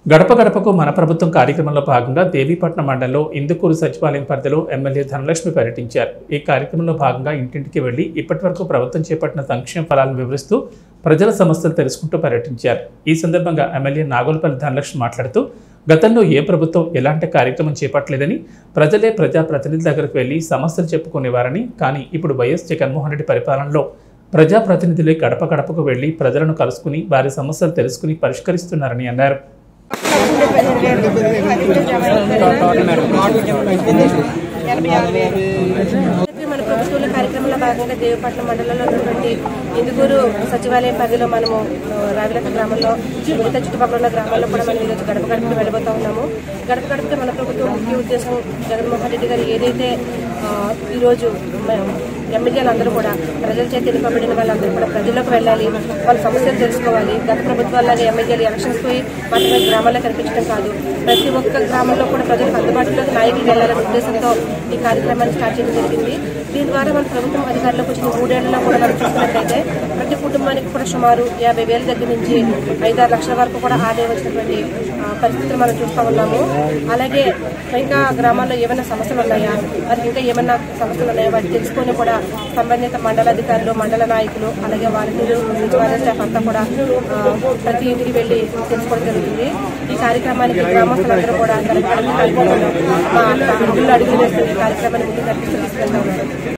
గడప గడపకు మన ప్రభుత్వం కార్యక్రమంలో భాగంగా దేవీపట్నం మండలంలో ఇందుకూరు సచివాలయం పరిధిలో ఎమ్మెల్యే ధనలక్ష్మి పర్యటించారు ఈ కార్యక్రమంలో భాగంగా ఇంటింటికి వెళ్లి ఇప్పటివరకు ప్రభుత్వం చేపట్టిన సంక్షేమ ఫలాలను వివరిస్తూ ప్రజల సమస్యలు తెలుసుకుంటూ పర్యటించారు ఈ సందర్భంగా ఎమ్మెల్యే నాగోల్పల్లి ధనలక్ష్మి మాట్లాడుతూ గతంలో ఏ ప్రభుత్వం ఎలాంటి కార్యక్రమం చేపట్టలేదని ప్రజలే ప్రజాప్రతినిధుల దగ్గరకు వెళ్లి సమస్యలు చెప్పుకునేవారని కానీ ఇప్పుడు వైఎస్ జగన్మోహన్ రెడ్డి పరిపాలనలో ప్రజాప్రతినిధులే గడప గడపకు వెళ్లి ప్రజలను కలుసుకుని వారి సమస్యలు తెలుసుకుని పరిష్కరిస్తున్నారని అన్నారు చెప్పి మన ప్రభుత్వంలో కార్యక్రమంలో భాగంగా దేవపట్నం మండలంలో ఉన్నటువంటి ఇందుకూరు సచివాలయం పరిధిలో మనము ఆ, రావిలక గ్రామంలో మిగతా చుట్టుపక్కల ఉన్న గ్రామాల్లో కూడా మనం ఈరోజు గడప గడపకి వెళ్ళబోతా ఉన్నాము గడప గడపకి మన ప్రభుత్వం ముఖ్య ఉద్దేశం జగన్మోహన్ రెడ్డి గారు ఏదైతే ఆ, ఈరోజు మ- ఎమ్మెల్యేలు అందరూ కూడా ప్రజల చేత ఎన్నుకోబడిన వాళ్ళందరూ కూడా ప్రజల్లోకి వెళ్ళాలి వాళ్ళ సమస్యలు తెలుసుకోవాలి గత ప్రభుత్వాలాగా ఎమ్మెల్యేలు ఎలక్షన్స్ పోయి మాత్రమే గ్రామాల్లో కనిపించడం కాదు ప్రతి ఒక్క గ్రామంలో కూడా ప్రజలకు అందుబాటులోకి నాయకులు వెళ్ళాలనే ఉద్దేశంతో ఈ కార్యక్రమాన్ని స్టార్ట్ చేయడం జరిగింది దీని ద్వారా మన ప్రభుత్వం అధికారంలోకి వచ్చిన మూడేళ్లలో కూడా మనం చూస్తున్నట్లయితే ప్రతి కుటుంబానికి కూడా సుమారు యాభై వేల దగ్గర నుంచి ఐదారు లక్షల వరకు కూడా ఆదాయం వచ్చినటువంటి ఆ, పరిస్థితులు మనం చూస్తూ ఉన్నాము అలాగే ఇంకా గ్రామాల్లో ఏమైనా సమస్యలు ఉన్నాయా వారికి ఇంకా ఏమైనా సమస్యలు ఉన్నాయా వాటిని తెలుసుకొని కూడా సంబంధిత మండల అధికారులు మండల నాయకులు అలాగే వాలంటీర్లు సచివాలయ స్టాఫ్ అంతా కూడా ఆ, ప్రతి ఇంటికి వెళ్లి తెలుసుకోవడం జరుగుతుంది ఈ కార్యక్రమానికి గ్రామస్తులందరూ కూడా గడప గడపకి పాల్గొన్నారు. మా అడుగులు అడుగులు వేస్తూ ఈ కార్యక్రమాన్ని ముందుకు నడిపిస్తూ తీసుకెళ్తా ఉన్నారు